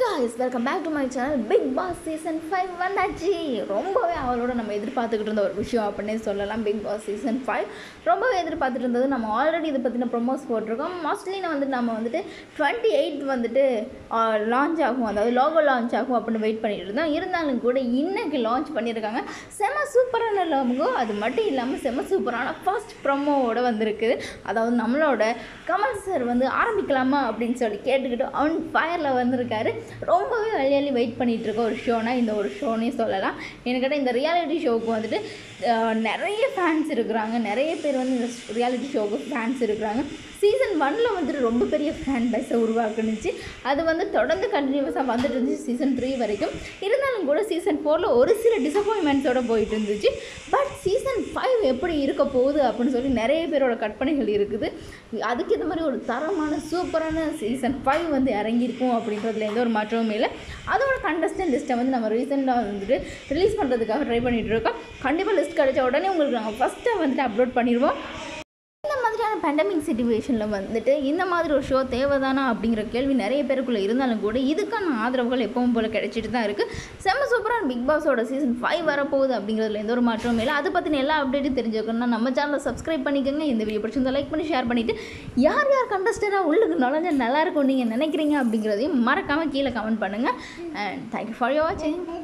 guys welcome back to my channel Bigg Boss season five வந்தாச்சு ரொம்பவே அவளோட நம்ம எதிர்பார்த்துக்கிட்டு இருந்த ஒரு விஷயம் அப்படின்னே சொல்லலாம் பிக் பாஸ் சீசன் ஃபைவ் ரொம்பவே எதிர்பார்த்துட்டு இருந்தது நம்ம ஆல்ரெடி இதை பற்றின ப்ரொமோஸ் போட்டிருக்கோம் மோஸ்ட்லி நான் வந்துட்டு நம்ம வந்துட்டு டுவெண்ட்டி எயிட் வந்துட்டு லான்ச் ஆகும் அதாவது லோகோ லான்ச் ஆகும் அப்படின்னு வெயிட் பண்ணிட்டு இருந்தோம் இருந்தாலும் கூட இன்னைக்கு லான்ச் பண்ணியிருக்காங்க செம சூப்பரான லோகோ அது மட்டும் இல்லாமல் செம சூப்பரான ஃபர்ஸ்ட் ப்ரொமோவோட வந்திருக்குது அதாவது நம்மளோட கமல் சார் வந்து ஆரம்பிக்கலாமா அப்படின்னு சொல்லி கேட்டுக்கிட்டு ஆன் ஃபயரில் வந்திருக்காரு ரொம்பவே அள்ளி அள்ளி வெயிட் பண்ணிட்டு இருக்க ஒரு ஷோனா இந்த ஒரு ஷோனே சொல்லலாம் எனக்கிட்ட இந்த ரியாலிட்டி ஷோவுக்கு வந்துட்டு அஹ், நிறைய ஃபேன்ஸ் இருக்கிறாங்க நிறைய பேர் வந்து இந்த ரியாலிட்டி ஷோவுக்கு ஃபேன்ஸ் இருக்கிறாங்க சீசன் ஒனில் வந்துட்டு ரொம்ப பெரிய ஃபேன் பேஸை உருவாக்குனுச்சு அது வந்து தொடர்ந்து கண்டினியூஸாக வந்துட்டு இருந்துச்சு சீசன் த்ரீ வரைக்கும் இருந்தாலும் கூட சீசன் ஃபோரில் ஒரு சில டிசப்பாயின்மெண்ட்ஸோட போயிட்டு இருந்துச்சு பட் சீசன் ஃபைவ் எப்படி இருக்க போகுது அப்படின்னு சொல்லி நிறைய பேரோட கற்பனைகள் இருக்குது அதுக்கு இந்த மாதிரி ஒரு தரமான சூப்பரான சீசன் ஃபைவ் வந்து இறங்கியிருக்கும் அப்படின்றதுல எந்த ஒரு மாற்றமும் இல்லை அதோட கண்டஸ்டன்ட் லிஸ்ட்டை வந்து நம்ம ரீசெண்டாக வந்துட்டு ரிலீஸ் பண்ணுறதுக்காக ட்ரை பண்ணிகிட்டு இருக்கோம் கண்டிப்பாக லிஸ்ட் கிடைச்ச உடனே உங்களுக்கு நாங்கள் ஃபஸ்ட்டாக வந்துட்டு அப்லோட் பண்ணிடுவோம் இந்த மாதிரியான பேண்டமிக் சுச்சுவேஷனில் வந்துட்டு இந்த மாதிரி ஒரு ஷோ தேவைதானா அப்படிங்கிற கேள்வி நிறைய பேருக்குள்ளே இருந்தாலும் கூட இதுக்கான ஆதரவுகள் எப்பவும் போல் கிடைச்சிட்டு தான் இருக்குது செம்ம சூப்பரான பிக் பாஸோட சீசன் ஃபைவ் வரப்போகுது அப்படிங்கிறதுல எந்த ஒரு மாற்றமும் இல்லை அதை பற்றின எல்லா அப்டேட்டும் தெரிஞ்சுக்கணும்னா நம்ம சேனலை சப்ஸ்கிரைப் பண்ணிக்கோங்க இந்த வீடியோ பிடிச்சிருந்தா லைக் பண்ணி ஷேர் பண்ணிவிட்டு யார் யார் கண்டஸ்டராக உள்ளுக்கு நுழைஞ்சா நல்லா இருக்கும் நீங்கள் நினைக்கிறீங்க அப்படிங்கிறதையும் மறக்காமல் கீழே கமெண்ட் பண்ணுங்கள் அண்ட் தேங்க்யூ ஃபார் யோர் வாட்சிங்